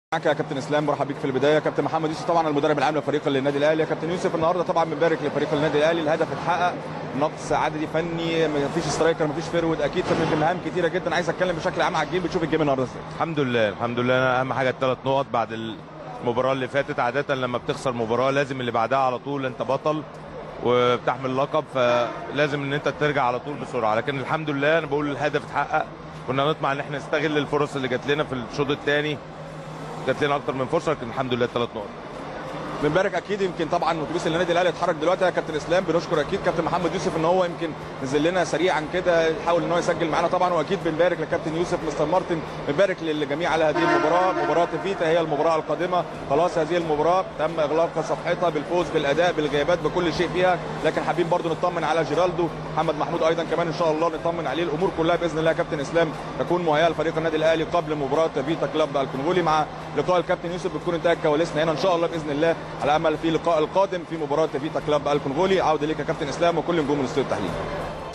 معاك يا كابتن اسلام برحب بيك في البدايه كابتن محمد يوسف طبعا المدرب العام لفريق النادي الاهلي يا كابتن يوسف النهارده طبعا بنبارك لفريق النادي الاهلي الهدف اتحقق نقص عددي فني مفيش سترايكر مفيش فيرود اكيد في مهام كتيره جدا عايز اتكلم بشكل عام على الجيم بتشوف الجيم النهارده ازاي الحمد لله الحمد لله أنا اهم حاجه الثلاث نقط بعد المباراه اللي فاتت عاده لما بتخسر مباراه لازم اللي بعدها على طول انت بطل وبتحمل لقب فلازم ان انت ترجع على طول بسرعه لكن الحمد لله انا بقول الهدف اتحقق كنا نطمع ان احنا نستغل الفرص اللي جات لنا في الشوط الثاني جات لنا اكتر من فرصه لكن الحمد لله ثلاث نقط بنبارك اكيد يمكن طبعا اتوبيس النادي الاهلي اتحرك دلوقتي يا كابتن اسلام بنشكر اكيد كابتن محمد يوسف ان هو يمكن نزل لنا سريعا كده يحاول ان هو يسجل معانا طبعا واكيد بنبارك لكابتن يوسف مستر مارتن بنبارك للجميع على هذه المباراه مباراه فيتا هي المباراه القادمه خلاص هذه المباراه تم اغلاق صفحتها بالفوز بالاداء بالغيابات بكل شيء فيها لكن حابين برضو نطمن على جيرالدو محمد محمود ايضا كمان ان شاء الله نطمن عليه الامور كلها باذن الله يا كابتن اسلام تكون مهيئه لفريق النادي الاهلي قبل مباراه فيتا كلاب الكونغولي مع لقاء الكابتن يوسف بتكون انتهت كواليسنا هنا ان شاء الله باذن الله على امل في اللقاء القادم في مباراه فيتا كلاب الكونغولي عوده ليك يا كابتن اسلام وكل نجوم الاستوديو التحليلي